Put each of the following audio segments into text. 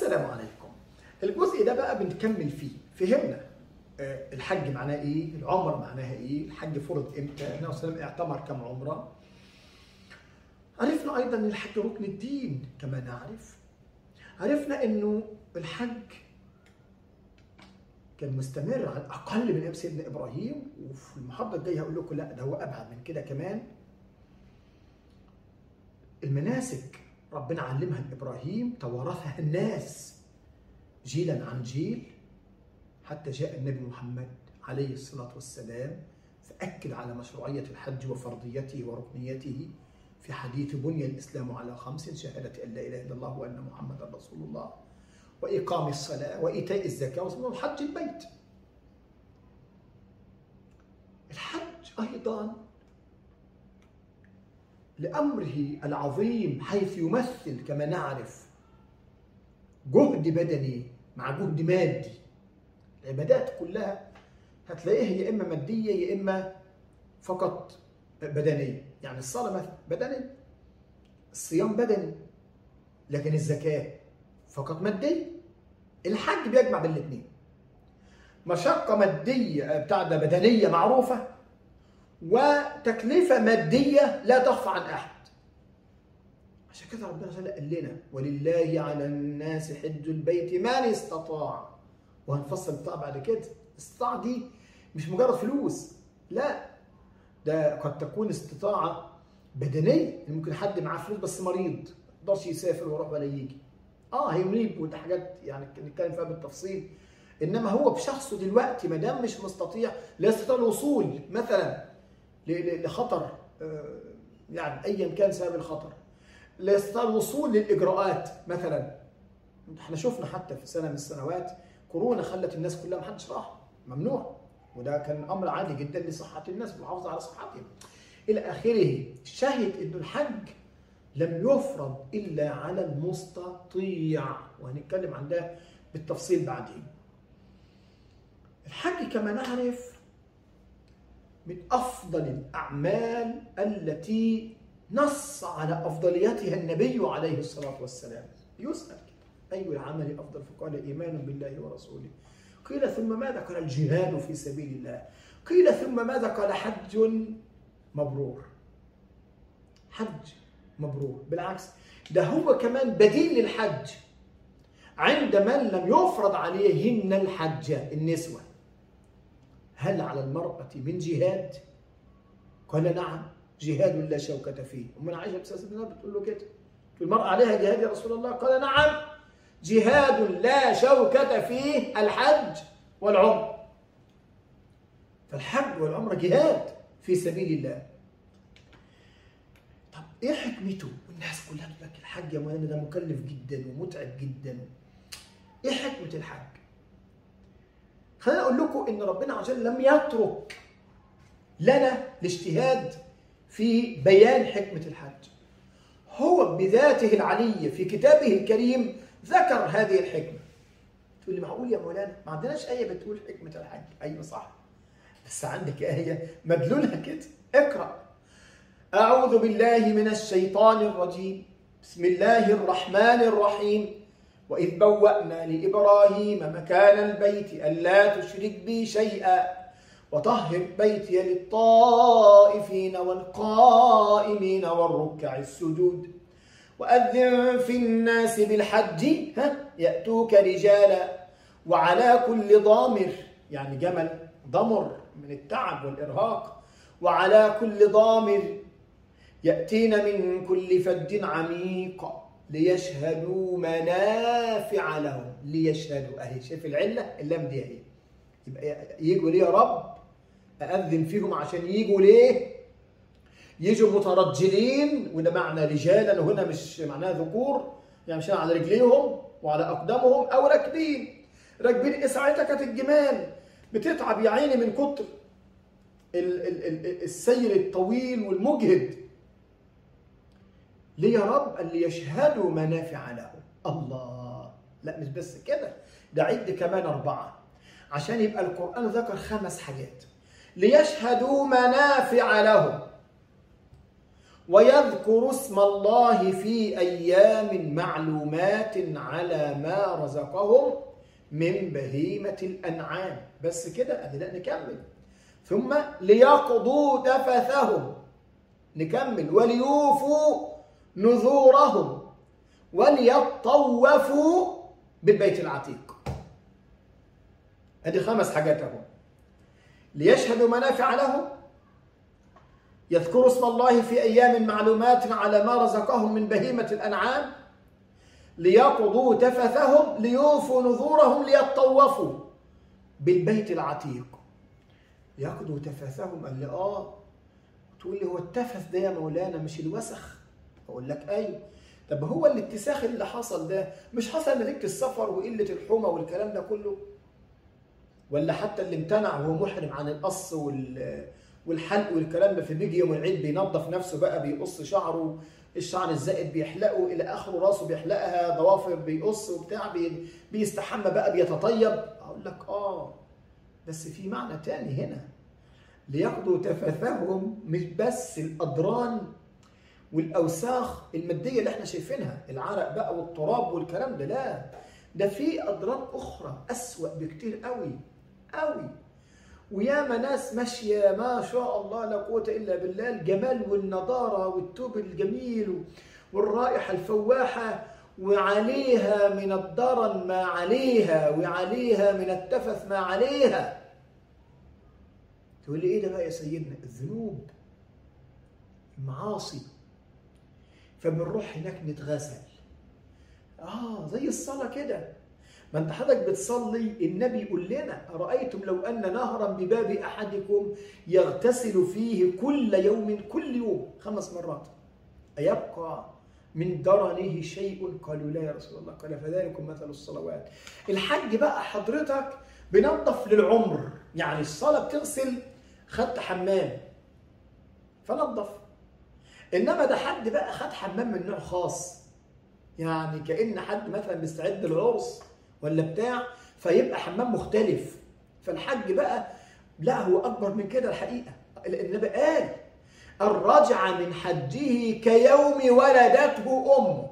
السلام عليكم الجزء ده بقى بنكمل فيه فهمنا آه، الحج معناه ايه العمره معناها ايه الحج فرض امتى النبي صلى الله عليه وسلم اعتمر كم عمره عرفنا ايضا ان الحج ركن الدين كما نعرف عرفنا انه الحج كان مستمر على الاقل من ايام سيدنا ابراهيم وفي المحاضره الجايه هقول لكم لا ده هو ابعد من كده كمان المناسك ربنا علمها لابراهيم توارثها الناس جيلا عن جيل حتى جاء النبي محمد عليه الصلاه والسلام فاكد على مشروعيه الحج وفرضيته وركنيته في حديث بني الاسلام على خمس شهاده ان لا اله الا الله وان محمدا رسول الله واقام الصلاه وايتاء الزكاه وحج البيت. الحج ايضا لامره العظيم حيث يمثل كما نعرف جهد بدني مع جهد مادي. العبادات كلها هتلاقيها يا اما ماديه يا اما فقط بدنيه، يعني الصلاه مثلا بدني الصيام بدني لكن الزكاه فقط ماديه الحج بيجمع بين الاثنين مشقه ماديه بتاع ده بدنيه معروفه وتكلفه ماديه لا تخفى عن احد عشان كده ربنا تعالى قال لنا ولله على الناس حج البيت من استطاع وهنفصل البتاع بعد كده استطاع دي مش مجرد فلوس لا ده قد تكون استطاعه بدنيه ممكن حد معاه فلوس بس مريض ما يقدرش يسافر ويروح ولا يجي اه هي مريض وده حاجات يعني نتكلم فيها بالتفصيل انما هو بشخصه دلوقتي ما دام مش مستطيع لا يستطيع الوصول مثلا لخطر آه يعني ايا كان سبب الخطر لا يستطيع الوصول للاجراءات مثلا احنا شفنا حتى في سنه من السنوات كورونا خلت الناس كلها ما حدش راح ممنوع وده كان امر عادي جدا لصحه الناس والمحافظه على صحتهم الى اخره شهد انه الحج لم يفرض الا على المستطيع وهنتكلم عن ده بالتفصيل بعدين الحج كما نعرف من افضل الاعمال التي نص على افضليتها النبي عليه الصلاه والسلام يسال كده اي العمل افضل فقال ايمان بالله ورسوله قيل ثم ماذا قال الجهاد في سبيل الله قيل ثم ماذا قال حج مبرور حج مبرور بالعكس ده هو كمان بديل للحج عند من لم يفرض عليهن الحج النسوة هل على المرأة من جهاد؟ قال نعم جهاد لا شوكة فيه أم عائشة بن بتقول له كده المرأة عليها جهاد يا رسول الله قال نعم جهاد لا شوكة فيه الحج والعمر فالحج والعمرة جهاد في سبيل الله طب ايه حكمته؟ والناس كلها تقول لك الحج يا مولانا ده مكلف جدا ومتعب جدا. ايه حكمة الحج؟ خليني اقول لكم ان ربنا عز وجل لم يترك لنا الاجتهاد في بيان حكمة الحج. هو بذاته العلية في كتابه الكريم ذكر هذه الحكمة. تقول لي معقول يا مولانا ما عندناش آية بتقول حكمة الحج. أيوه صح. بس عندك آية مدلولها كده اقرأ أعوذ بالله من الشيطان الرجيم بسم الله الرحمن الرحيم وإذ بوأنا لإبراهيم مكان البيت ألا تشرك بي شيئا وطهر بيتي للطائفين والقائمين والركع السجود وأذن في الناس بالحج ها يأتوك رجالا وعلى كل ضامر يعني جمل ضمر من التعب والإرهاق وعلى كل ضامر يأتين من كل فج عميق ليشهدوا منافع لهم ليشهدوا أهي شايف العلة اللام دي أهي يبقى يجوا ليه يا رب أأذن فيهم عشان يجوا ليه يجوا مترجلين وده معنى رجالا هنا مش معناه ذكور يعني مش على رجليهم وعلى أقدامهم أو راكبين راكبين إيه ساعتها كانت الجمال بتتعب يا عيني من كتر السير الطويل والمجهد ليه يا رب قال ليشهدوا منافع لهم الله لا مش بس كده ده عد كمان أربعة عشان يبقى القرآن ذكر خمس حاجات ليشهدوا منافع لهم ويذكر اسم الله في أيام معلومات على ما رزقهم من بهيمة الأنعام بس كده أدي لا نكمل ثم ليقضوا تفثهم نكمل وليوفوا نذورهم وليطوفوا بالبيت العتيق ادي خمس حاجات اهو ليشهدوا منافع لهم يذكروا اسم الله في ايام معلومات على ما رزقهم من بهيمه الانعام ليقضوا تفثهم ليوفوا نذورهم ليطوفوا بالبيت العتيق يقضوا تفثهم قال لي اه تقول لي هو التفث ده يا مولانا مش الوسخ اقول لك ايوه طب هو الاتساخ اللي حصل ده مش حصل نتيجه السفر وقله الحمى والكلام ده كله ولا حتى اللي امتنع وهو محرم عن القص وال والحلق والكلام ده في بيجي يوم العيد بينظف نفسه بقى بيقص شعره الشعر الزائد بيحلقه الى اخره راسه بيحلقها ضوافر بيقص وبتاع بي بيستحمى بقى بيتطيب اقول لك اه بس في معنى تاني هنا ليقضوا تفاثهم مش بس الاضران والاوساخ الماديه اللي احنا شايفينها العرق بقى والتراب والكلام ده لا ده في اضرار اخرى اسوا بكتير قوي قوي وياما ناس ماشيه ما شاء الله لا قوه الا بالله الجمال والنضاره والتوب الجميل والرائحه الفواحه وعليها من الدرن ما عليها وعليها من التفث ما عليها تقول لي ايه ده بقى يا سيدنا الذنوب المعاصي فبنروح هناك نتغسل اه زي الصلاه كده ما انت حضرتك بتصلي النبي يقول لنا ارايتم لو ان نهرا بباب احدكم يغتسل فيه كل يوم كل يوم خمس مرات ايبقى من درنه شيء قالوا لا يا رسول الله قال فذلكم مثل الصلوات الحج بقى حضرتك بنظف للعمر يعني الصلاه بتغسل خدت حمام فنظف انما ده حد بقى خد حمام من نوع خاص يعني كان حد مثلا بيستعد للعرس ولا بتاع فيبقى حمام مختلف فالحج بقى لا هو اكبر من كده الحقيقه النبي قال الرجع من حجه كيوم ولدته امه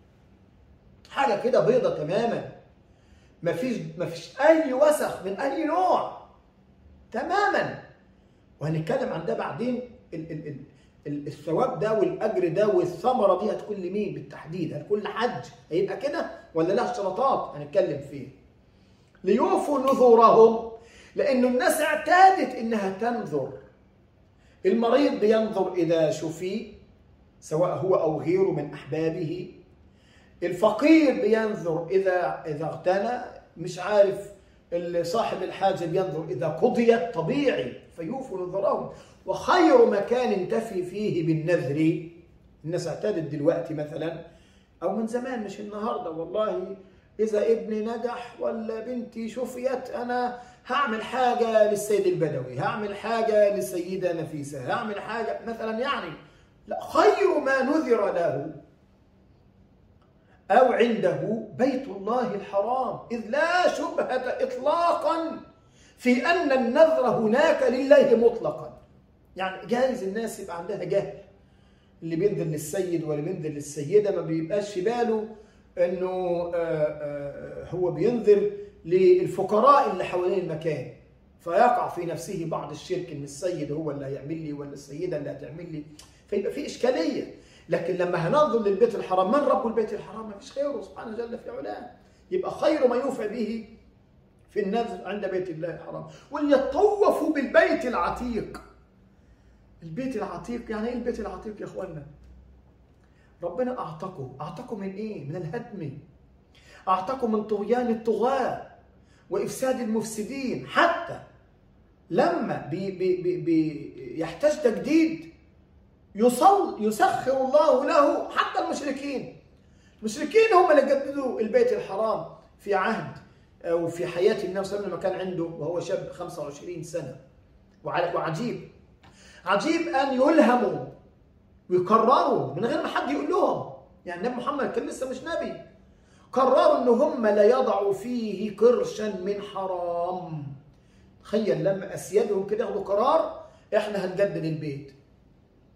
حاجه كده بيضه تماما مفيش مفيش اي وسخ من اي نوع تماما وهنتكلم عن ده بعدين ال ال ال الثواب ده والاجر ده والثمره دي هتكون لمين بالتحديد؟ هل كل حج هيبقى كده ولا لها اشتراطات هنتكلم فيه. ليوفوا نذورهم لانه الناس اعتادت انها تنذر. المريض بينظر اذا شفي سواء هو او غيره من احبابه. الفقير بينظر اذا اذا اغتنى مش عارف صاحب الحاجه بينظر اذا قضيت طبيعي فيوفوا نذرهم وخير مكان تفي فيه بالنذر الناس اعتادت دلوقتي مثلا او من زمان مش النهارده والله اذا ابني نجح ولا بنتي شفيت انا هعمل حاجه للسيد البدوي هعمل حاجه للسيده نفيسه هعمل حاجه مثلا يعني لا خير ما نذر له او عنده بيت الله الحرام اذ لا شبهه اطلاقا في ان النذر هناك لله مطلقا يعني جايز الناس يبقى عندها جهل اللي بينذر للسيد ولا بينذر للسيده ما بيبقاش في باله انه هو بينذر للفقراء اللي حوالين المكان فيقع في نفسه بعض الشرك ان السيد هو اللي هيعمل لي ولا السيده اللي هتعمل لي فيبقى في اشكاليه لكن لما هننظر للبيت الحرام من رب البيت الحرام ما فيش غيره سبحانه جل في علاه يبقى خير ما يوفى به في النذر عند بيت الله الحرام وليطوفوا بالبيت العتيق البيت العتيق يعني ايه البيت العتيق يا اخوانا ربنا اعتقه اعتقه من ايه من الهدم اعتقه من طغيان الطغاة وافساد المفسدين حتى لما بي بي بي بي يحتاج تجديد يصل يسخر الله له حتى المشركين المشركين هم اللي جددوا البيت الحرام في عهد او في حياه النبي صلى الله عليه وسلم لما كان عنده وهو شاب 25 سنه وعجيب عجيب ان يلهموا ويقرروا من غير ما حد يقول لهم يعني النبي محمد كان لسه مش نبي قرروا ان هم لا يضعوا فيه قرشا من حرام تخيل لما اسيادهم كده ياخدوا قرار احنا هنجدد البيت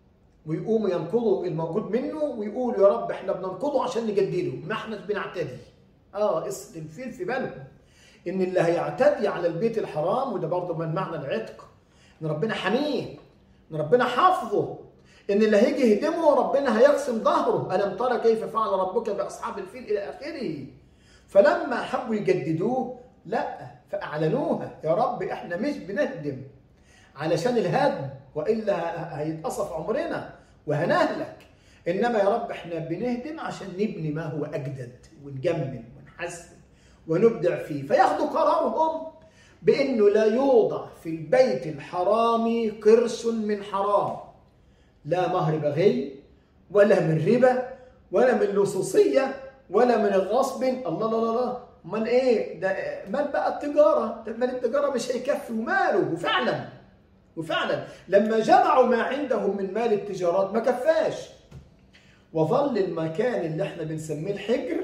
ويقوموا ينقضوا الموجود منه ويقولوا يا رب احنا بننقضه عشان نجدده ما احناش بنعتدي اه اصل الفيل في بالهم ان اللي هيعتدي على البيت الحرام وده برضه من معنى العتق ان ربنا حميه ان ربنا حافظه ان اللي هيجي يهدمه ربنا هيقسم ظهره الم ترى كيف فعل ربك باصحاب الفيل الى اخره فلما حبوا يجددوه لا فاعلنوها يا رب احنا مش بنهدم علشان الهدم والا هيتقصف عمرنا وهنهلك انما يا رب احنا بنهدم عشان نبني ما هو اجدد ونجمل ونحسن ونبدع فيه فياخدوا قرارهم بانه لا يوضع في البيت الحرام قرش من حرام لا مهر بغي ولا من ربا ولا من لصوصيه ولا من الغصب الله لا لا لا امال ايه ده مال بقى التجاره ده مال التجاره مش هيكفي وماله وفعلا وفعلا لما جمعوا ما عندهم من مال التجارات ما كفاش وظل المكان اللي احنا بنسميه الحجر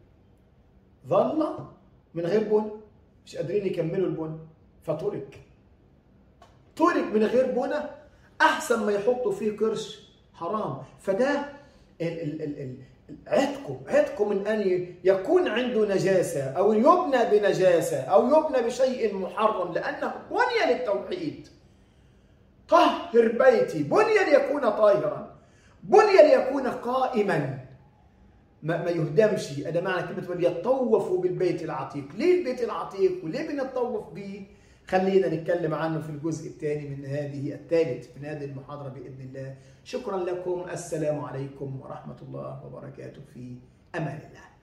ظل من غير بن مش قادرين يكملوا البن فترك ترك من غير بنى احسن ما يحطوا فيه قرش حرام فده ال ال ال ال عتقه عتقه من ان يكون عنده نجاسه او يبنى بنجاسه او يبنى بشيء محرم لانه بني للتوحيد طهر بيتي بني ليكون طاهرا بني ليكون قائما ما, ما يهدمش هذا معنى كلمه وليطوفوا بالبيت العتيق ليه البيت العتيق وليه بنطوف به خلينا نتكلم عنه في الجزء الثاني من هذه الثالث من هذه المحاضره باذن الله شكرا لكم السلام عليكم ورحمه الله وبركاته في امان الله